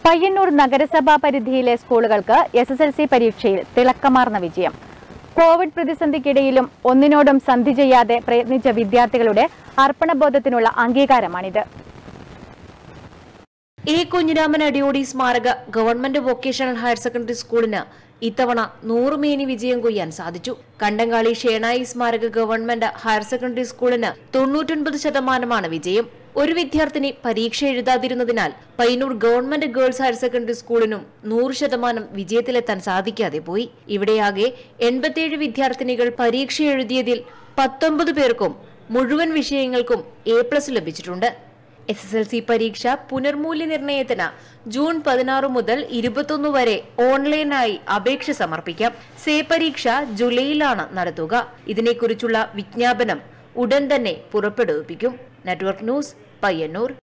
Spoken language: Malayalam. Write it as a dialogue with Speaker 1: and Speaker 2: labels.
Speaker 1: പയ്യന്നൂർ നഗരസഭാ പരിധിയിലെ സ്കൂളുകൾക്ക് എസ് എസ് എൽ സി പരീക്ഷയിൽ തിളക്കമാർന്ന വിജയം കോവിഡ് പ്രതിസന്ധിക്കിടയിലും ഒന്നിനോടും സന്ധി ചെയ്യാതെ പ്രയത്നിച്ച വിദ്യാർത്ഥികളുടെ അർപ്പണബോധത്തിനുള്ള അംഗീകാരമാണിത്
Speaker 2: എ കുഞ്ഞിരാമൻ അടിയോടി സ്മാരക ഗവൺമെന്റ് വൊക്കേഷണൽ ഹയർ സെക്കൻഡറി സ്കൂളിന് ഇത്തവണ നൂറുമേനി വിജയം കൊയ്യാൻ സാധിച്ചു കണ്ടങ്കാളി ഷേണായി സ്മാരക ഗവൺമെന്റ് ഹയർ സെക്കൻഡറി സ്കൂളിന് തൊണ്ണൂറ്റൊൻപത് ശതമാനമാണ് വിജയം ഒരു വിദ്യാർത്ഥിനി പരീക്ഷ എഴുതാതിരുന്നതിനാൽ Payyanur government girls higher secondary സ്കൂളിനും നൂറ് ശതമാനം വിജയത്തിലെത്താൻ സാധിക്കാതെ പോയി ഇവിടെയാകെ എൺപത്തിയേഴ് വിദ്യാർത്ഥിനികൾ പരീക്ഷ എഴുതിയതിൽ പത്തൊമ്പത് പേർക്കും മുഴുവൻ വിഷയങ്ങൾക്കും എ പ്ലസ് ലഭിച്ചിട്ടുണ്ട് എസ് എസ് എൽ സി പരീക്ഷ പുനർമൂല്യനിർണയത്തിന് ജൂൺ പതിനാറ് മുതൽ ഇരുപത്തൊന്ന് വരെ ഓൺലൈനായി അപേക്ഷ സമർപ്പിക്കാം സേ പരീക്ഷ ജൂലൈയിലാണ് നടത്തുക ഇതിനെക്കുറിച്ചുള്ള വിജ്ഞാപനം ഉടൻ തന്നെ പുറപ്പെടുവിപ്പിക്കും നെറ്റ്വർക്ക് ന്യൂസ് പയ്യന്നൂർ